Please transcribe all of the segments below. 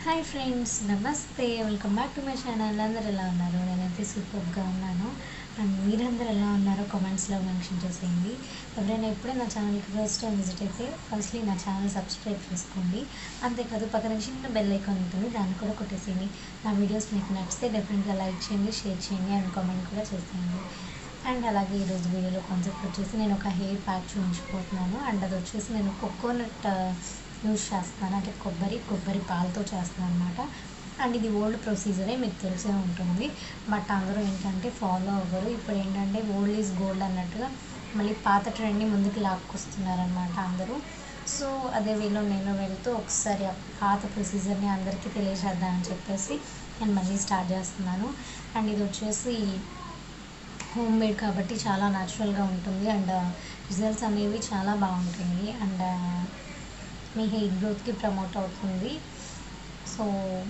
hi friends నమస్తే welcome back to my channel అందరు ఎలా ఉన్నారు నేనైతే సూపర్గా ఉన్నాను అండ్ మీరందరూ ఎలా ఉన్నారో కామెంట్స్లో మెన్షన్ చేసేయండి ఎవరైనా ఎప్పుడే నా ఛానల్కి ఫస్ట్ టైం విజిట్ అయితే ఫస్ట్లీ నా ఛానల్ సబ్స్క్రైబ్ చేసుకోండి అంతేకాదు పక్కన చిన్న బెల్ ఐకాన్ ఉంటుంది దాన్ని కూడా కొట్టేసేయండి నా వీడియోస్ మీకు నచ్చితే డెఫినెట్గా లైక్ చేయండి షేర్ చేయండి అండ్ కామెంట్ కూడా చేసేయండి అండ్ అలాగే ఈరోజు వీడియోలో కాన్సెప్ట్ వచ్చేసి నేను ఒక హెయిర్ ప్యాక్ చూపించిపోతున్నాను అండ్ అది వచ్చేసి నేను కోకోనట్ యూజ్ చేస్తున్నాను అంటే కొబ్బరి కొబ్బరి పాలతో చేస్తున్నాను అనమాట అండ్ ఇది ఓల్డ్ ప్రొసీజరే మీకు తెలిసే ఉంటుంది బట్ అందరూ ఏంటంటే ఫాలో అవ్వరు ఇప్పుడు ఏంటంటే ఓల్డ్ ఈజ్ గోల్డ్ అన్నట్టుగా మళ్ళీ పాత ట్రెండ్ని ముందుకు లాక్కొస్తున్నారనమాట అందరూ సో అదే వేలో నేను వెళ్తూ ఒకసారి ఆ పాత ప్రొసీజర్ని అందరికీ తెలియజేద్దామని చెప్పేసి నేను మళ్ళీ స్టార్ట్ చేస్తున్నాను అండ్ ఇది వచ్చేసి హోమ్ మేడ్ కాబట్టి చాలా న్యాచురల్గా ఉంటుంది అండ్ రిజల్ట్స్ అనేవి చాలా బాగుంటాయి అండ్ మీ హెయిర్ గ్రోత్కి ప్రమోట్ అవుతుంది సో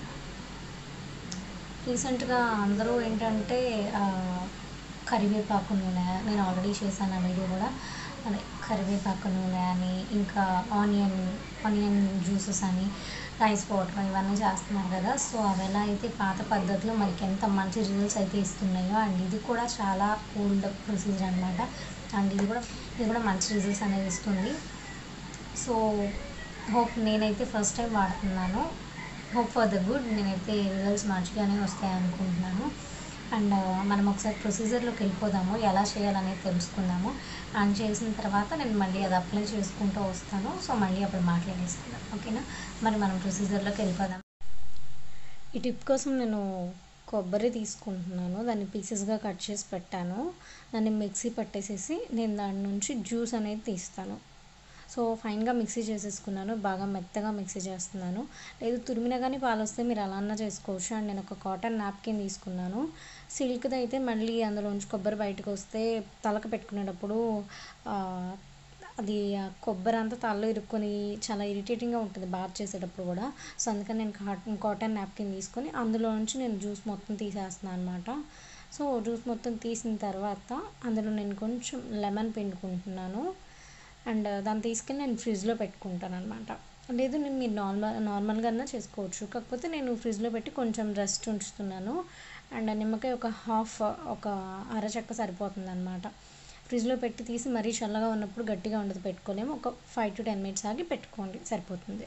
రీసెంట్గా అందరూ ఏంటంటే ఆ, కరివేపాకు నూనె నేను ఆల్రెడీ చేశాను ఆ వీడియో కూడా అదే కరివేపాకు నూనె అని ఇంకా ఆనియన్ ఆనియన్ జ్యూసెస్ అని రైస్ వాటర్ ఇవన్నీ చేస్తున్నారు కదా సో అవి ఎలా అయితే పాత పద్ధతిలో మనకి ఎంత మంచి రిజల్ట్స్ అయితే ఇస్తున్నాయో అండ్ ఇది కూడా చాలా ఓల్డ్ ప్రొసీజర్ అనమాట అండ్ ఇది కూడా ఇది కూడా మంచి రిజల్ట్స్ అనేది ఇస్తుంది సో హోప్ నేనైతే ఫస్ట్ టైం వాడుతున్నాను హోప్ ఫర్ ద గుడ్ నేనైతే రిజల్ట్స్ మంచిగానే వస్తాయి అనుకుంటున్నాను అండ్ మనం ఒకసారి ప్రొసీజర్లోకి వెళ్ళిపోదాము ఎలా చేయాలనేది తెలుసుకుందాము అండ్ చేసిన తర్వాత నేను మళ్ళీ అది అప్లై చేసుకుంటూ వస్తాను సో మళ్ళీ అప్పుడు మాట్లాడేసుకుందాం ఓకేనా మరి మనం ప్రొసీజర్లోకి వెళ్ళిపోదాం ఈ టిప్ కోసం నేను కొబ్బరి తీసుకుంటున్నాను దాన్ని పీసెస్గా కట్ చేసి పెట్టాను దాన్ని మిక్సీ పట్టేసేసి నేను దాని నుంచి జ్యూస్ అనేది తీస్తాను సో ఫైన్గా మిక్సీ చేసేసుకున్నాను బాగా మెత్తగా మిక్సీ చేస్తున్నాను లేదు తురిమినా కానీ పాలు వస్తే మీరు అలా అన్నా చేసుకోవచ్చు అండ్ నేను ఒక కాటన్ నాప్కిన్ తీసుకున్నాను సిల్క్ది అయితే మళ్ళీ అందులోంచి కొబ్బరి బయటకు వస్తే తలకు పెట్టుకునేటప్పుడు ఆ, అది ఆ కొబ్బరి అంతా తలలో ఇరుక్కొని చాలా ఇరిటేటింగ్గా ఉంటుంది బాత్ చేసేటప్పుడు కూడా సో అందుకని నేను కాటన్ కాటన్ నాప్కిన్ తీసుకొని అందులో నుంచి నేను జ్యూస్ మొత్తం తీసేస్తున్నాను అనమాట సో జ్యూస్ మొత్తం తీసిన తర్వాత అందులో నేను కొంచెం లెమన్ పిండుకుంటున్నాను అండ్ దాన్ని తీసుకెళ్ళి నేను ఫ్రిడ్జ్లో పెట్టుకుంటాను అనమాట లేదు నేను మీరు నార్మల్ నార్మల్గా చేసుకోవచ్చు కాకపోతే నేను ఫ్రిడ్జ్లో పెట్టి కొంచెం రెస్ట్ ఉంచుతున్నాను అండ్ నిమ్మకాయ ఒక హాఫ్ ఒక అరచక్క సరిపోతుంది అనమాట ఫ్రిడ్జ్లో పెట్టి తీసి మరీ చల్లగా ఉన్నప్పుడు గట్టిగా ఉండదు పెట్టుకోలేము ఒక ఫైవ్ టు టెన్ మినిట్స్ ఆగి పెట్టుకోండి సరిపోతుంది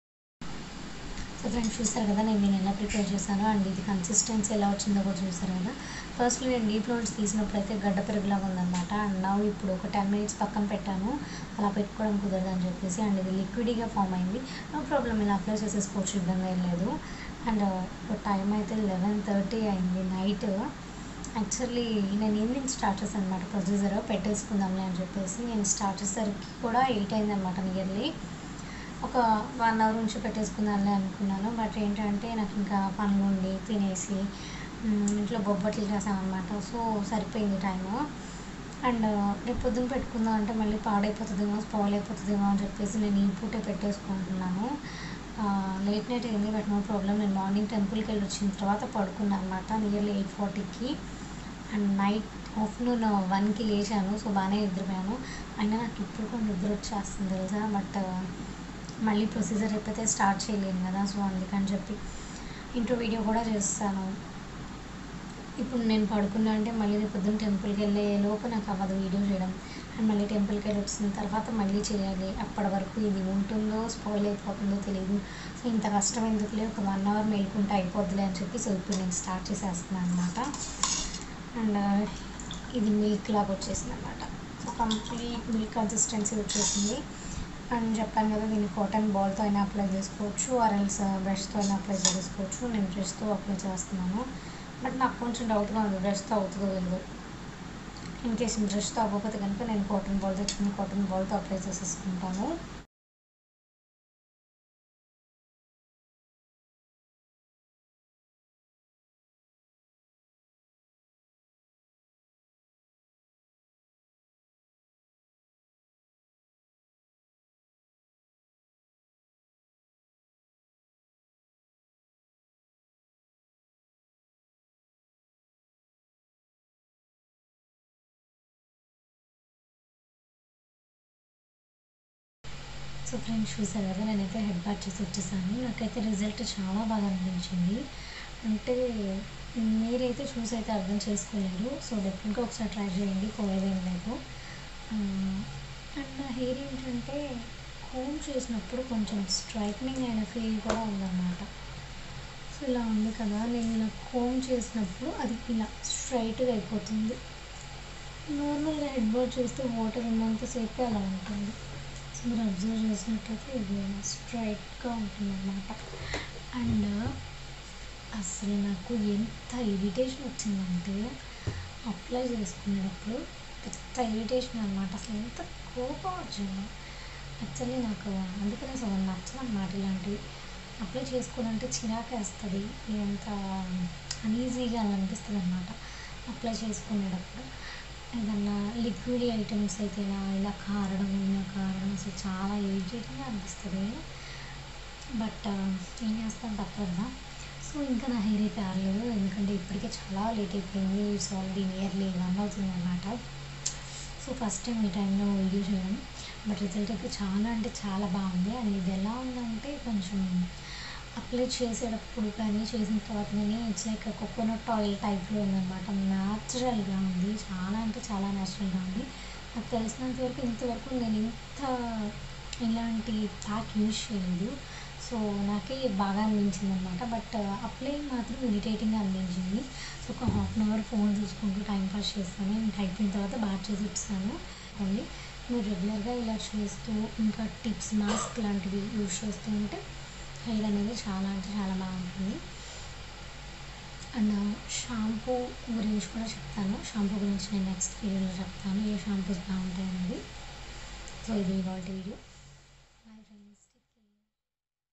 సో ఫ్రెండ్స్ చూస్తారు కదా నేను నేను ఎలా ప్రిపేర్ చేశాను అండ్ ఇది కన్సిస్టెన్సీ ఎలా వచ్చిందో కూడా చూసారు కదా ఫస్ట్ నేను డీప్ లోన్స్ తీసినప్పుడు అయితే గడ్డ పెరుగులాగా ఉందన్నమాట అండ్ నా ఇప్పుడు ఒక టెన్ మినిట్స్ పక్కన పెట్టాను అలా పెట్టుకోవడం కుదరదు అని చెప్పేసి అండ్ ఇది లిక్విడ్గా ఫామ్ అయింది నో ప్రాబ్లం ఇలా అప్లై చేసేసుకోవచ్చు ఇబ్బంది ఏం లేదు అండ్ ఇప్పుడు టైం అయితే లెవెన్ థర్టీ అయింది నైట్ యాక్చువల్లీ నేను ఈవినింగ్ స్టార్ట్ చేశాను అనమాట ప్రొసీజర్ పెట్టేసుకుందాంలే అని చెప్పేసి నేను స్టార్ట్ చేసేసరికి కూడా ఎయిట్ అయింది అనమాట నియర్లీ ఒక వన్ అవర్ నుంచి పెట్టేసుకుందాంలే అనుకున్నాను బట్ ఏంటంటే నాకు ఇంకా పనులు ఉండి తినేసి మ్, ఇంట్లో బొబ్బట్లు చేసామన్నమాట సో సరిపోయింది టైము అండ్ రేపు పొద్దున్న పెట్టుకుందాం అంటే మళ్ళీ పాడైపోతుందేమో స్పాయిల్ అయిపోతుందేమో అని చెప్పేసి నేను ఈ పూటే పెట్టేసుకుంటున్నాను లేట్ నైట్ అయింది బట్ నో ప్రాబ్లం నేను మార్నింగ్ టెంపుల్కి వెళ్ళి వచ్చిన తర్వాత పడుకున్నాను అనమాట నియర్లీ ఎయిట్ ఫార్టీకి అండ్ నైట్ ఆఫ్టర్నూన్ వన్కి లేచాను సో బాగానే నిద్రపోయాను అయినా నాకు ఇప్పుడు కూడా నిద్ర వచ్చేస్తుంది తెలుసా బట్ మళ్ళీ ప్రొసీజర్ ఎప్పుడైతే స్టార్ట్ చేయలేను కదా సో అందుకని చెప్పి ఇంట్లో వీడియో కూడా చేస్తాను ఇప్పుడు నేను పడుకున్నా అంటే మళ్ళీ రేపు పొద్దున్న టెంపుల్కి వెళ్ళే లోపు నాకు అవ్వదు వీడియో చేయడం అండ్ మళ్ళీ టెంపుల్కి వెళ్ళి వచ్చిన తర్వాత మళ్ళీ చేయాలి అప్పటి వరకు ఇది ఉంటుందో స్పాయిల్ అయిపోతుందో తెలియదు సో ఇంత కష్టం ఎందుకులే ఒక వన్ అవర్ మేలుకుంటే అయిపోద్దిలే అని చెప్పి సో ఇప్పుడు నేను స్టార్ట్ చేసేస్తున్నాను అనమాట అండ్ ఇది మిల్క్ లాగా వచ్చేసింది అనమాట సో కంప్లీట్ మిల్క్ కన్సిస్టెన్సీ వచ్చేసింది అండ్ చెప్పాను కదా దీన్ని కాటన్ బాల్తో అయినా అప్లై చేసుకోవచ్చు ఆర్ఎల్స్ బ్రష్తో అయినా అప్లై చేసుకోవచ్చు నేను బ్రష్తో అప్లై చేస్తున్నాను బట్ నాకు కొంచెం డౌట్గా ఉంది బ్రష్తో అవుతుందో లేదో ఇన్ కేస్ బ్రష్తో అవ్వకపోతే కనుక నేను కాటన్ బాల్ తెచ్చుకుని కాటన్ బాల్తో అప్లై చేసేసుకుంటాను సో ఫ్రెండ్స్ చూసారు కదా నేనైతే హెడ్ బాత్ చేసి వచ్చేసాను నాకైతే రిజల్ట్ చాలా బాగా అనిపించింది అంటే మీరైతే చూసి అయితే అర్థం చేసుకోలేరు సో డెఫినెట్గా ఒకసారి ట్రై చేయండి పోయేదేం లేదు అండ్ నా హెయిర్ ఏంటంటే హోమ్ చేసినప్పుడు కొంచెం స్ట్రైట్నింగ్ అయిన ఫీల్ కూడా ఉందన్నమాట సో ఇలా ఉంది కదా నేను ఇలా కోమ్ చేసినప్పుడు అది ఇలా స్ట్రైట్గా అయిపోతుంది నార్మల్గా హెడ్ బాత్ చేస్తే వాటర్ ఉన్నంతసేపు అలా ఉంటుంది సో మీరు అబ్జర్వ్ చేసినట్టయితే ఇది స్ట్రైట్గా ఉంటుంది అనమాట అండ్ అసలు నాకు ఎంత ఇరిటేషన్ వచ్చిందంటే అప్లై చేసుకునేటప్పుడు పెద్ద ఇరిటేషన్ అనమాట అసలు ఎంత కోపం వచ్చిందో యాక్చువల్లీ నాకు అందుకనే అసలు నచ్చదన్నమాట ఇలాంటివి అప్లై చేసుకోవాలంటే చిరాకేస్తుంది ఎంత అన్ఈజీగా అనిపిస్తుంది అనమాట అప్లై చేసుకునేటప్పుడు ఏదన్నా లిక్విడ్ ఐటమ్స్ అయితే ఇలా ఇలా కారడం ఇలా కారడం అసలు చాలా ఇరిటేటింగ్గా అనిపిస్తుంది బట్ ఏం చేస్తాం తప్పదు సో ఇంకా నా హెయిర్ అయితే ఆరలేదు ఎందుకంటే ఇప్పటికే చాలా లేట్ అయిపోయింది ఇట్స్ ఆల్రెడీ నియర్లీ వన్ అవుతుంది అనమాట సో ఫస్ట్ టైం ఈ టైంలో వీడియో చేయడం బట్ రిజల్ట్ అయితే చాలా అంటే చాలా బాగుంది అండ్ ఇది ఎలా ఉందంటే కొంచెం అప్లై చేసేటప్పుడు కానీ చేసిన తర్వాత కానీ ఇట్స్ లైక్ కోకోనట్ ఆయిల్ టైప్లో ఉందన్నమాట న్యాచురల్గా ఉంది చాలా అంటే చాలా న్యాచురల్గా ఉంది నాకు తెలిసినంత వరకు ఇంతవరకు నేను ఇంత ఇలాంటి ప్యాక్ యూజ్ చేయలేదు సో నాకే బాగా అనిపించింది అనమాట బట్ అప్లై మాత్రం ఇరిటేటింగ్గా అనిపించింది సో ఒక హాఫ్ అన్ అవర్ ఫోన్ చూసుకుంటూ టైం పాస్ చేస్తాను ఇంకా అయిపోయిన తర్వాత బాగా చేసి ఇస్తాను ఓన్లీ మీరు రెగ్యులర్గా ఇలా చేస్తూ ఇంకా టిప్స్ మాస్క్ లాంటివి యూజ్ చేస్తూ ఉంటే హెయిర్ అనేది చాలా అంటే చాలా బాగుంటుంది అండ్ షాంపూ గురించి కూడా చెప్తాను షాంపూ గురించి నేను నెక్స్ట్ వీడియోలో చెప్తాను ఏ షాంపూస్ బాగుంటాయి అనేది సో ఇది ఇవాళ వీడియో